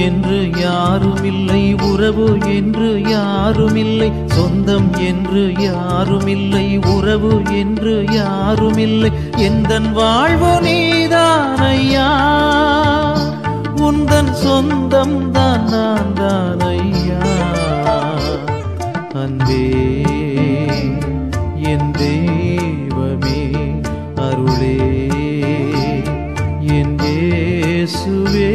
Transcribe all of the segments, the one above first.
என்று யாருமில்லை உறவு என்று யாருமில்லை சொந்தம் என்று யாருமில்லை உறவு என்று யாருமில்லை எந்தன் வாழ்வு நீதானையா உந்தன் சொந்தம் தான் நான் தானையா அன்பே என் தெய்வமே அருளே என் இயேசுவே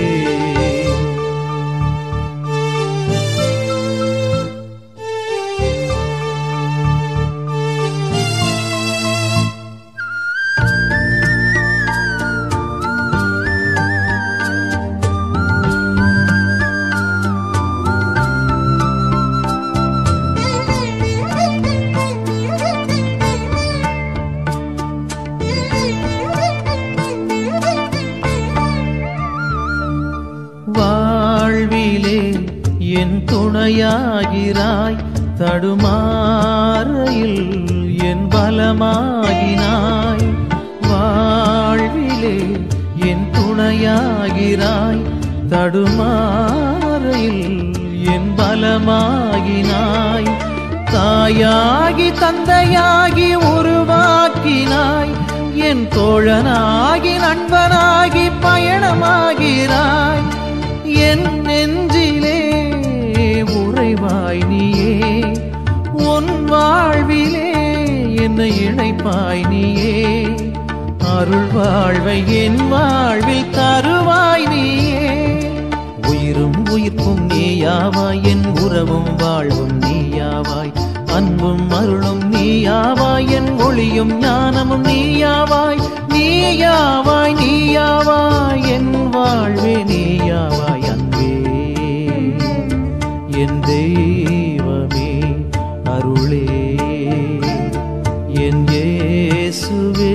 வாழ்விலே என் துணையாகிறாய் தடுமாறையில் என் பலமாகினாய் வாழ்விலே என் துணையாகிறாய் தடுமாறையில் என் பலமாகினாய் தாயாகி தந்தையாகி உருவாக்கினாய் என் தோழனாகி நண்பனாகி பயணமாகிறாய் என் நெஞ்சிலே உறைவாய் நீயே உன் வாழ்விலே என்னை இணைப்பாய் நீயே அருள் வாழ்வை என் வாழ்வில் தருவாய் நீயே உயிரும் உயிர்ப்பும் நீயாவாய் என் உறவும் வாழ்வும் நீயாவாய் அன்பும் அருளும் நீயாவாய் என் ஒளியும் ஞானமும் நீயாவாய் நீயாவாய் நீயாவாய் என் வாழ்வே நீயாவாய் அன்பே என் தெய்வமே அருளே என் இயேசுவே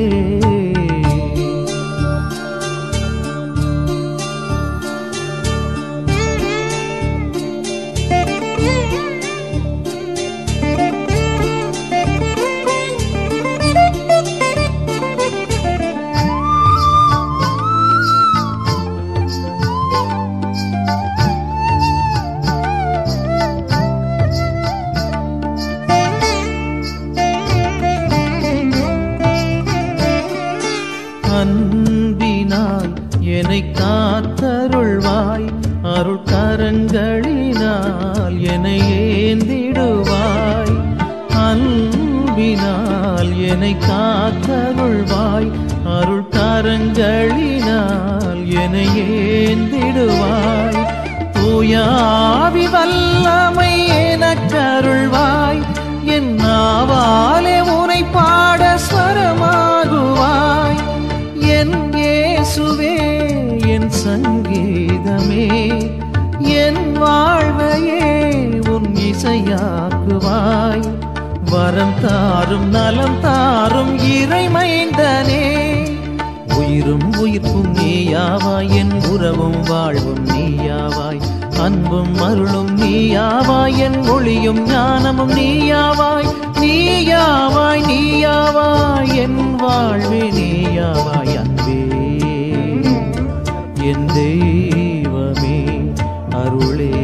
அன்பினால் என்னை காத்தருள்வாய் அருள் கரங்களினால் என்னை ஏந்திடுவாய் அன்பினால் என்னை காத்தருள்வாய் அருள் கரங்களினால் என்னை ஏந்திடுவாய் தூயாவி வல்லமை எனக்கருள்வாய் என் நாவாலே உனை பாட ஸ்வரமாகுவாய் என் இயேசுவே என் சங்கீதமே என் வாழ்வையே உன் இசையாக்குவாய் வரம் தாரும் நலம் தாரும் இறைமைந்தனே உயிரும் உயிர்ப்பும் நீயாவாய் என் உறவும் வாழ்வும் நீயாவாய் அன்பும் அருளும் நீயாவாய் என் ஒளியும் ஞானமும் நீயாவாய் நீயாவாய் நீயாவாய் என் வாழ்வே நீயாவாய் அன்பே என் தெய்வமே அருளே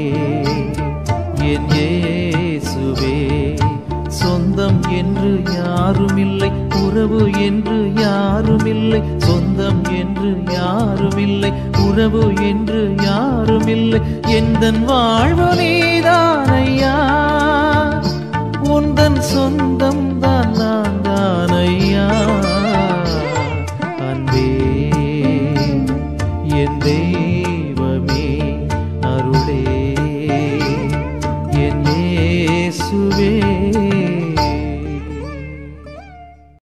என் இயேசுவே சொந்தம் என்று யாருமில்லை உறவு என்று யாருமில்லை சொந்தம் என்று யாருமில்லை உறவு என்று யாருமில்லை எந்தன் வாழ்வு நீதானையா உந்தன் சொந்தம் தான்